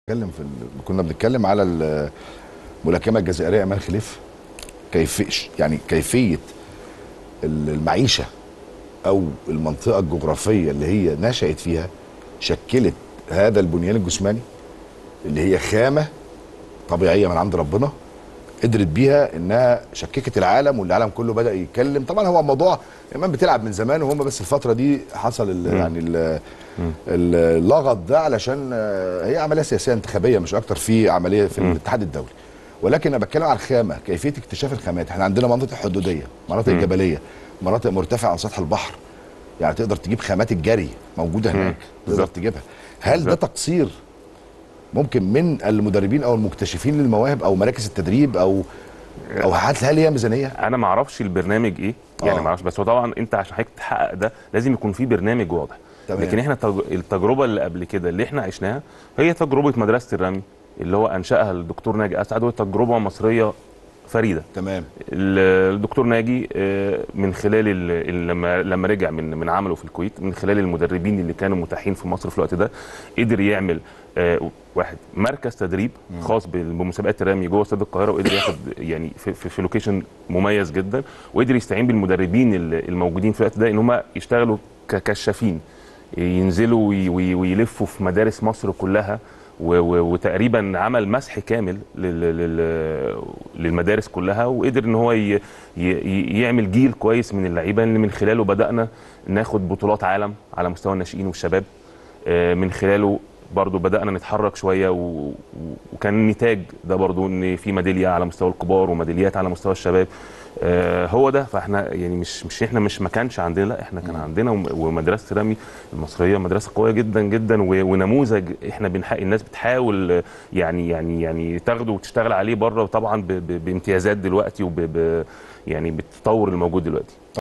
بنتكلم في ال... كنا بنتكلم على الملاكمه الجزائريه امان خليف كيف يعني كيفيه ال- المعيشه او المنطقه الجغرافيه اللي هي نشأت فيها شكلت هذا البنيان الجسماني اللي هي خامه طبيعيه من عند ربنا قدرت بيها انها شككت العالم والعالم كله بدا يتكلم طبعا هو موضوع ايمان بتلعب من زمان وهم بس الفتره دي حصل ال يعني ال ال- اللغط ده علشان آه، هي عمليه سياسيه انتخابيه مش اكتر في عمليه في الاتحاد الدولي ولكن انا بتكلم على الخامه كيفيه اكتشاف الخامات احنا عندنا مناطق حدوديه مناطق جبليه مناطق مرتفعه عن سطح البحر يعني تقدر تجيب خامات الجري موجوده هناك تقدر بالظبط. تجيبها هل ده تقصير ممكن من المدربين او المكتشفين للمواهب او مراكز التدريب او او هل هل هي ميزانيه؟ انا ما اعرفش البرنامج ايه يعني آه. ما اعرفش بس هو طبعا انت عشان حضرتك تحقق ده لازم يكون في برنامج واضح تمام. لكن احنا تج- التجربه اللي قبل كده اللي احنا عشناها هي تجربه مدرسه الرمي اللي هو انشاها الدكتور ناجي اسعد وهي تجربه مصريه فريده تمام ال- الدكتور ناجي آه، من خلال ال- ال- لما لما رجع من من عمله في الكويت من خلال المدربين اللي كانوا متاحين في مصر في الوقت ده قدر يعمل آه، واحد مركز تدريب خاص بال- بمسابقات الرمي جوه استاد القاهره وقدر ياخد يعني في, في, في لوكيشن مميز جدا وقدر يستعين بالمدربين ال- الموجودين في الوقت ده ان هم يشتغلوا ككشافين ينزلوا وي- وي- ويلفوا في مدارس مصر كلها و- و- وتقريبا عمل مسح كامل لل- لل- للمدارس كلها وقدر ان هو ي- ي- يعمل جيل كويس من اللعيبه اللي من خلاله بدانا ناخد بطولات عالم على مستوى الناشئين والشباب آه، من خلاله برضو بدانا نتحرك شويه و- و- وكان النتاج ده برضو ان في ميداليه على مستوى الكبار وميداليات على مستوى الشباب آه، هو ده فاحنا يعني مش مش احنا مش ما كانش عندنا لا احنا كان عندنا وم- ومدرسه الرمي المصريه مدرسه قويه جدا جدا و- ونموذج احنا بنحق الناس بتحاول آه، يعني يعني يعني تاخده وتشتغل عليه بره طبعا ب- ب- بامتيازات دلوقتي وب ب- يعني بالتطور الموجود دلوقتي